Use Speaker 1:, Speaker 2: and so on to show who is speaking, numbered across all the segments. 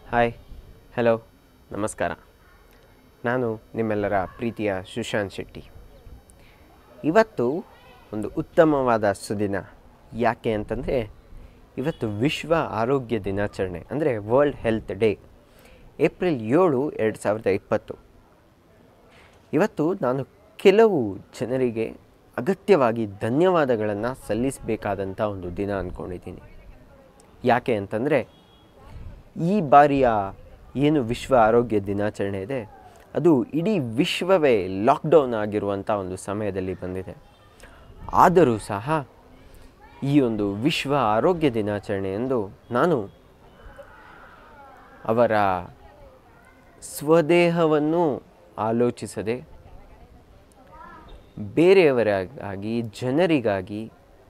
Speaker 1: hi hello ನಮಸ್ಕಾರ ನಾನು ನಿಮ್ಮೆಲ್ಲರ ಪ್ರೀತಿಯ ಸುಶಾಂತ್ ಶೆಟ್ಟಿ ಇವತ್ತು ಒಂದು ಉತ್ತಮವಾದ ಸುದಿನ ಯಾಕೆ ಅಂತಂದರೆ ಇವತ್ತು ವಿಶ್ವ ಆರೋಗ್ಯ ದಿನಾಚರಣೆ ಅಂದರೆ ವರ್ಲ್ಡ್ ಹೆಲ್ತ್ ಡೇ ಏಪ್ರಿಲ್ ಏಳು ಎರಡು ಸಾವಿರದ ಇಪ್ಪತ್ತು ಇವತ್ತು ನಾನು ಕೆಲವು ಜನರಿಗೆ ಅಗತ್ಯವಾಗಿ ಧನ್ಯವಾದಗಳನ್ನು ಸಲ್ಲಿಸಬೇಕಾದಂಥ ಒಂದು ದಿನ ಅಂದ್ಕೊಂಡಿದ್ದೀನಿ ಯಾಕೆ ಅಂತಂದರೆ ಈ ಬಾರಿಯ ಏನು ವಿಶ್ವ ಆರೋಗ್ಯ ದಿನಾಚರಣೆ ಇದೆ ಅದು ಇಡೀ ವಿಶ್ವವೇ ಲಾಕ್ಡೌನ್ ಆಗಿರುವಂಥ ಒಂದು ಸಮಯದಲ್ಲಿ ಬಂದಿದೆ ಆದರೂ ಸಹ ಈ ಒಂದು ವಿಶ್ವ ಆರೋಗ್ಯ ದಿನಾಚರಣೆಯಂದು ನಾನು ಅವರ ಸ್ವದೇಹವನ್ನು ಆಲೋಚಿಸದೆ ಬೇರೆಯವರಿಗಾಗಿ ಜನರಿಗಾಗಿ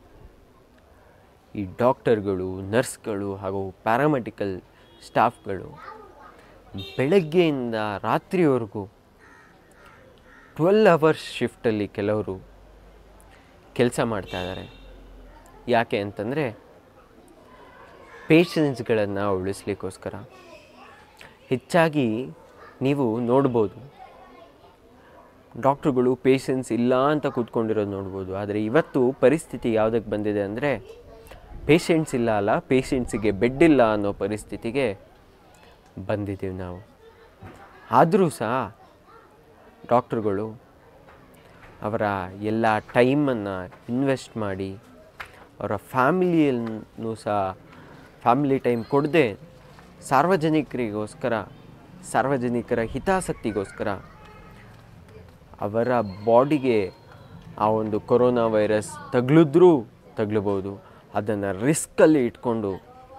Speaker 1: ಈ ಡಾಕ್ಟರ್ಗಳು ನರ್ಸ್ಗಳು ಹಾಗೂ ಪ್ಯಾರಾಮೆಡಿಕಲ್ ಸ್ಟಾಫ್ಗಳು ಬೆಳಗ್ಗೆಯಿಂದ ರಾತ್ರಿವರೆಗೂ ಟ್ವೆಲ್ ಅವರ್ಸ್ ಶಿಫ್ಟಲ್ಲಿ ಕೆಲವರು ಕೆಲಸ ಮಾಡ್ತಾ ಇದ್ದಾರೆ ಯಾಕೆ ಅಂತಂದರೆ ಪೇಷನ್ಸ್ಗಳನ್ನು ಉಳಿಸ್ಲಿಕ್ಕೋಸ್ಕರ ಹೆಚ್ಚಾಗಿ ನೀವು ನೋಡ್ಬೋದು ಡಾಕ್ಟ್ರುಗಳು ಪೇಷನ್ಸ್ ಇಲ್ಲ ಅಂತ ಕೂತ್ಕೊಂಡಿರೋದು ನೋಡ್ಬೋದು ಆದರೆ ಇವತ್ತು ಪರಿಸ್ಥಿತಿ ಯಾವುದಕ್ಕೆ ಬಂದಿದೆ ಅಂದರೆ ಪೇಷಂಟ್ಸ್ ಇಲ್ಲ ಅಲ್ಲ ಪೇಷಂಟ್ಸಿಗೆ ಬೆಡ್ ಇಲ್ಲ ಅನ್ನೋ ಪರಿಸ್ಥಿತಿಗೆ ಬಂದಿದ್ದೀವಿ ನಾವು ಆದರೂ ಸಹ ಡಾಕ್ಟ್ರುಗಳು ಅವರ ಎಲ್ಲ ಟೈಮನ್ನು ಇನ್ವೆಸ್ಟ್ ಮಾಡಿ ಅವರ ಫ್ಯಾಮಿಲಿಯನ್ನು ಸಹ ಫ್ಯಾಮಿಲಿ ಟೈಮ್ ಕೊಡದೆ ಸಾರ್ವಜನಿಕರಿಗೋಸ್ಕರ ಸಾರ್ವಜನಿಕರ ಹಿತಾಸಕ್ತಿಗೋಸ್ಕರ ಅವರ ಬಾಡಿಗೆ ಆ ಒಂದು ಕೊರೋನಾ ವೈರಸ್ ತಗುಲಿದ್ರೂ ತಗಲಬೋದು ಅದನ್ನು ರಿಸ್ಕಲ್ಲಿ ಇಟ್ಕೊಂಡು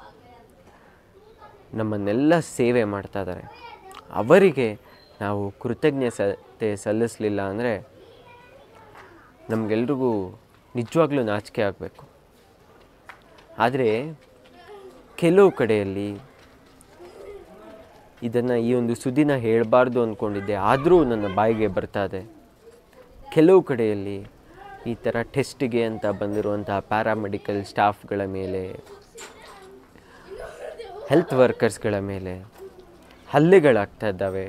Speaker 1: ನಮ್ಮನ್ನೆಲ್ಲ ಸೇವೆ ಮಾಡ್ತಾ ಇದ್ದಾರೆ ಅವರಿಗೆ ನಾವು ಕೃತಜ್ಞತೆ ಸಲ್ಲಿಸಲಿಲ್ಲ ಅಂದರೆ ನಮಗೆಲ್ರಿಗೂ ನಿಜವಾಗ್ಲೂ ನಾಚಿಕೆ ಆಗಬೇಕು ಆದರೆ ಕೆಲವು ಕಡೆಯಲ್ಲಿ ಇದನ್ನು ಈ ಒಂದು ಸುದ್ದಿನ ಹೇಳಬಾರ್ದು ಅಂದ್ಕೊಂಡಿದ್ದೆ ಆದರೂ ನನ್ನ ಬಾಯಿಗೆ ಬರ್ತಾ ಇದೆ ಕೆಲವು ಕಡೆಯಲ್ಲಿ ಈ ಥರ ಟೆಸ್ಟಿಗೆ ಅಂತ ಬಂದಿರುವಂಥ ಪ್ಯಾರಾಮೆಡಿಕಲ್ ಸ್ಟಾಫ್ಗಳ ಮೇಲೆ ಹೆಲ್ತ್ ವರ್ಕರ್ಸ್ಗಳ ಮೇಲೆ ಹಲ್ಲೆಗಳಾಗ್ತಾ ಇದ್ದಾವೆ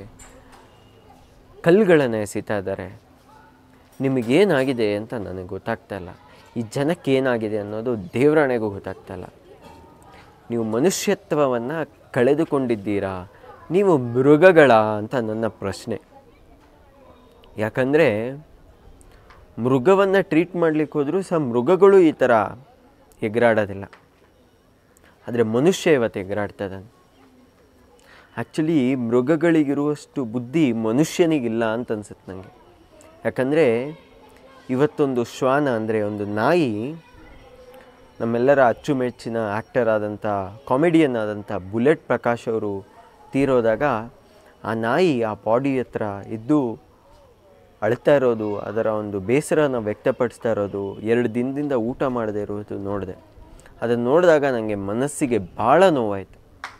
Speaker 1: ಕಲ್ಲುಗಳನ್ನು ಎಸಿತಾ ಇದ್ದಾರೆ ನಿಮಗೇನಾಗಿದೆ ಅಂತ ನನಗೆ ಗೊತ್ತಾಗ್ತಾ ಇಲ್ಲ ಈ ಜನಕ್ಕೆ ಏನಾಗಿದೆ ಅನ್ನೋದು ದೇವರಾಣೆಗೂ ಗೊತ್ತಾಗ್ತಾ ಇಲ್ಲ ನೀವು ಮನುಷ್ಯತ್ವವನ್ನು ಕಳೆದುಕೊಂಡಿದ್ದೀರಾ ನೀವು ಮೃಗಗಳ ಅಂತ ನನ್ನ ಪ್ರಶ್ನೆ ಯಾಕಂದರೆ ಮೃಗವನ್ನು ಟ್ರೀಟ್ ಮಾಡಲಿಕ್ಕೆ ಹೋದರೂ ಸಹ ಮೃಗಗಳು ಈ ಥರ ಎಗರಾಡೋದಿಲ್ಲ ಆದರೆ ಮನುಷ್ಯ ಇವತ್ತು ಎಗರಾಡ್ತದಾನೆ ಆ್ಯಕ್ಚುಲಿ ಮೃಗಗಳಿಗಿರುವಷ್ಟು ಬುದ್ಧಿ ಮನುಷ್ಯನಿಗಿಲ್ಲ ಅಂತ ಅನ್ಸುತ್ತೆ ನನಗೆ ಯಾಕಂದರೆ ಇವತ್ತೊಂದು ಶ್ವಾನ ಅಂದರೆ ಒಂದು ನಾಯಿ ನಮ್ಮೆಲ್ಲರ ಅಚ್ಚುಮೆಚ್ಚಿನ ಆ್ಯಕ್ಟರ್ ಆದಂಥ ಕಾಮಿಡಿಯನ್ ಆದಂಥ ಬುಲೆಟ್ ಪ್ರಕಾಶ್ ಅವರು ತೀರೋದಾಗ ಆ ನಾಯಿ ಆ ಬಾಡಿ ಹತ್ರ ಇದ್ದು ಅಳ್ತಾ ಇರೋದು ಅದರ ಒಂದು ಬೇಸರನ ವ್ಯಕ್ತಪಡಿಸ್ತಾ ಇರೋದು ಎರಡು ದಿನದಿಂದ ಊಟ ಮಾಡದೇ ಇರೋದು ನೋಡಿದೆ ಅದನ್ನು ನೋಡಿದಾಗ ನನಗೆ ಮನಸ್ಸಿಗೆ ಭಾಳ ನೋವಾಯಿತು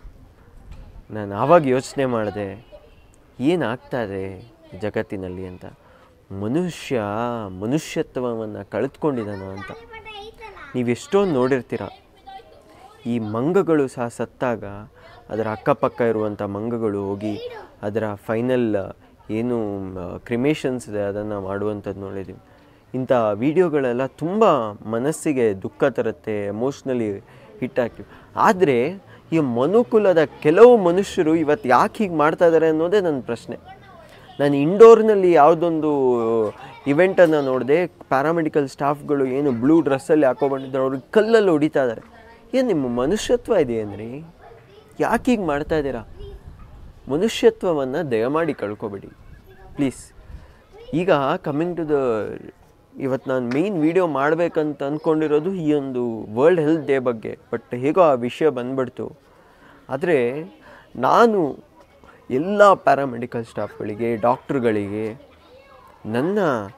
Speaker 1: ನಾನು ಆವಾಗ ಯೋಚನೆ ಮಾಡಿದೆ ಏನಾಗ್ತಾ ಇದೆ ಜಗತ್ತಿನಲ್ಲಿ ಅಂತ ಮನುಷ್ಯ ಮನುಷ್ಯತ್ವವನ್ನು ಕಳೆದುಕೊಂಡಿದ್ದಾನ ಅಂತ ನೀವು ಎಷ್ಟೊಂದು ನೋಡಿರ್ತೀರ ಈ ಮಂಗಗಳು ಸಹ ಸತ್ತಾಗ ಅದರ ಅಕ್ಕಪಕ್ಕ ಇರುವಂಥ ಮಂಗಗಳು ಹೋಗಿ ಅದರ ಫೈನಲ್ ಏನು ಕ್ರಿಮೇಷನ್ಸ್ ಇದೆ ಅದನ್ನು ಮಾಡುವಂಥದ್ದು ನೋಡಿದ್ದೀವಿ ಇಂಥ ವಿಡಿಯೋಗಳೆಲ್ಲ ತುಂಬ ಮನಸ್ಸಿಗೆ ದುಃಖ ತರುತ್ತೆ ಎಮೋಷ್ನಲಿ ಹಿಟ್ ಹಾಕಿ ಆದರೆ ಈ ಮನುಕುಲದ ಕೆಲವು ಮನುಷ್ಯರು ಇವತ್ತು ಯಾಕೆ ಹೀಗೆ ಮಾಡ್ತಾ ಇದ್ದಾರೆ ಅನ್ನೋದೇ ನನ್ನ ಪ್ರಶ್ನೆ ನಾನು ಇಂಡೋರ್ನಲ್ಲಿ ಯಾವುದೊಂದು ಇವೆಂಟನ್ನು ನೋಡಿದೆ ಪ್ಯಾರಾಮೆಡಿಕಲ್ ಸ್ಟಾಫ್ಗಳು ಏನು ಬ್ಲೂ ಡ್ರೆಸ್ಸಲ್ಲಿ ಹಾಕೊಬಂದಿದ್ದಾರೆ ಅವ್ರಿಗೆ ಕಲ್ಲಲ್ಲಿ ಹೊಡಿತಾ ಇದ್ದಾರೆ ಏನು ನಿಮ್ಮ ಮನುಷ್ಯತ್ವ ಇದೆಯೇನ್ರಿ ಯಾಕೆ ಹೀಗೆ ಮಾಡ್ತಾ ಇದ್ದೀರಾ ಮನುಷ್ಯತ್ವವನ್ನು ದಯಮಾಡಿ ಕಳ್ಕೊಬೇಡಿ ಪ್ಲೀಸ್ ಈಗ ಕಮ್ಮಿಂಗ್ ಟು ದ ಇವತ್ತು ನಾನು ಮೇಯ್ನ್ ವೀಡಿಯೋ ಮಾಡಬೇಕಂತ ಅಂದ್ಕೊಂಡಿರೋದು ಈ ಒಂದು ವರ್ಲ್ಡ್ ಹೆಲ್ತ್ ಡೇ ಬಗ್ಗೆ ಬಟ್ ಹೇಗೋ ಆ ವಿಷಯ ಬಂದ್ಬಿಡ್ತು ಆದರೆ ನಾನು ಎಲ್ಲ ಪ್ಯಾರಾಮೆಡಿಕಲ್ ಸ್ಟಾಫ್ಗಳಿಗೆ ಡಾಕ್ಟ್ರುಗಳಿಗೆ ನನ್ನ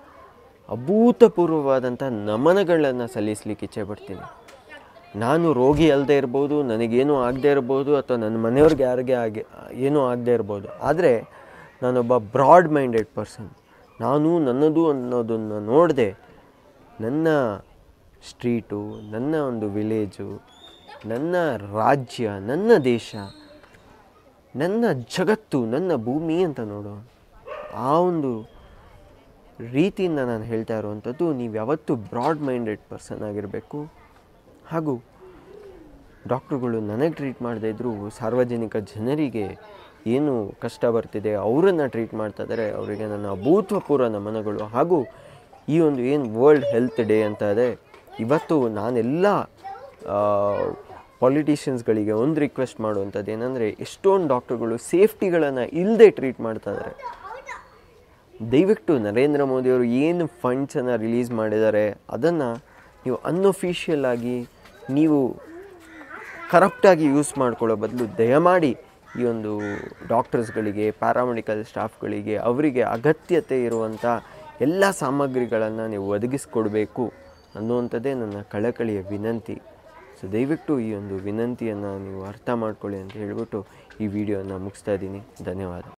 Speaker 1: ಅಭೂತಪೂರ್ವವಾದಂಥ ನಮನಗಳನ್ನು ಸಲ್ಲಿಸಲಿಕ್ಕೆ ಇಚ್ಛೆ ಪಡ್ತೀನಿ ನಾನು ರೋಗಿ ಅಲ್ಲದೆ ಇರ್ಬೋದು ನನಗೇನೂ ಆಗದೆ ಇರ್ಬೋದು ಅಥವಾ ನನ್ನ ಮನೆಯವ್ರಿಗೆ ಯಾರಿಗೆ ಆಗಿ ಏನೂ ಆಗದೆ ಇರ್ಬೋದು ಆದರೆ ನಾನೊಬ್ಬ ಬ್ರಾಡ್ ಮೈಂಡೆಡ್ ಪರ್ಸನ್ ನಾನು ನನ್ನದು ಅನ್ನೋದನ್ನು ನೋಡದೆ ನನ್ನ ಸ್ಟ್ರೀಟು ನನ್ನ ಒಂದು ವಿಲೇಜು ನನ್ನ ರಾಜ್ಯ ನನ್ನ ದೇಶ ನನ್ನ ಜಗತ್ತು ನನ್ನ ಭೂಮಿ ಅಂತ ನೋಡು ಆ ಒಂದು ರೀತಿಯಿಂದ ನಾನು ಹೇಳ್ತಾ ಇರುವಂಥದ್ದು ನೀವು ಯಾವತ್ತೂ ಬ್ರಾಡ್ ಮೈಂಡೆಡ್ ಪರ್ಸನ್ ಆಗಿರಬೇಕು ಹಾಗೂ ಡಾಕ್ಟ್ರುಗಳು ನನಗೆ ಟ್ರೀಟ್ ಮಾಡದೇ ಇದ್ದರೂ ಸಾರ್ವಜನಿಕ ಜನರಿಗೆ ಏನು ಕಷ್ಟ ಬರ್ತಿದೆ ಅವರನ್ನು ಟ್ರೀಟ್ ಮಾಡ್ತಾ ಇದ್ದಾರೆ ಅವರಿಗೆ ನನ್ನ ಅಭೂತಪೂರ್ವ ನಮನಗಳು ಹಾಗೂ ಈ ಒಂದು ಏನು ವರ್ಲ್ಡ್ ಹೆಲ್ತ್ ಡೇ ಅಂತ ಇದೆ ಇವತ್ತು ನಾನೆಲ್ಲ ಪಾಲಿಟಿಷಿಯನ್ಸ್ಗಳಿಗೆ ಒಂದು ರಿಕ್ವೆಸ್ಟ್ ಮಾಡುವಂಥದ್ದು ಏನಂದರೆ ಎಷ್ಟೊಂದು ಡಾಕ್ಟ್ರುಗಳು ಸೇಫ್ಟಿಗಳನ್ನು ಇಲ್ಲದೆ ಟ್ರೀಟ್ ಮಾಡ್ತಾ ಇದ್ದಾರೆ ದಯವಿಟ್ಟು ನರೇಂದ್ರ ಮೋದಿಯವರು ಏನು ಫಂಡ್ಸನ್ನು ರಿಲೀಸ್ ಮಾಡಿದ್ದಾರೆ ಅದನ್ನು ನೀವು ಅನ್ಅಫಿಷಿಯಲ್ ಆಗಿ ನೀವು ಕರಪ್ಟಾಗಿ ಯೂಸ್ ಮಾಡ್ಕೊಳ್ಳೋ ಬದಲು ದಯಮಾಡಿ ಈ ಒಂದು ಡಾಕ್ಟರ್ಸ್ಗಳಿಗೆ ಪ್ಯಾರಾಮೆಡಿಕಲ್ ಸ್ಟಾಫ್ಗಳಿಗೆ ಅವರಿಗೆ ಅಗತ್ಯತೆ ಇರುವಂಥ ಎಲ್ಲ ಸಾಮಗ್ರಿಗಳನ್ನು ನೀವು ಒದಗಿಸ್ಕೊಡ್ಬೇಕು ಅನ್ನುವಂಥದ್ದೇ ನನ್ನ ಕಳಕಳಿಯ ವಿನಂತಿ ಸೊ ದಯವಿಟ್ಟು ಈ ಒಂದು ವಿನಂತಿಯನ್ನು ನೀವು ಅರ್ಥ ಮಾಡ್ಕೊಳ್ಳಿ ಅಂತ ಹೇಳ್ಬಿಟ್ಟು ಈ ವಿಡಿಯೋನ ಮುಗಿಸ್ತಾ ಇದ್ದೀನಿ ಧನ್ಯವಾದ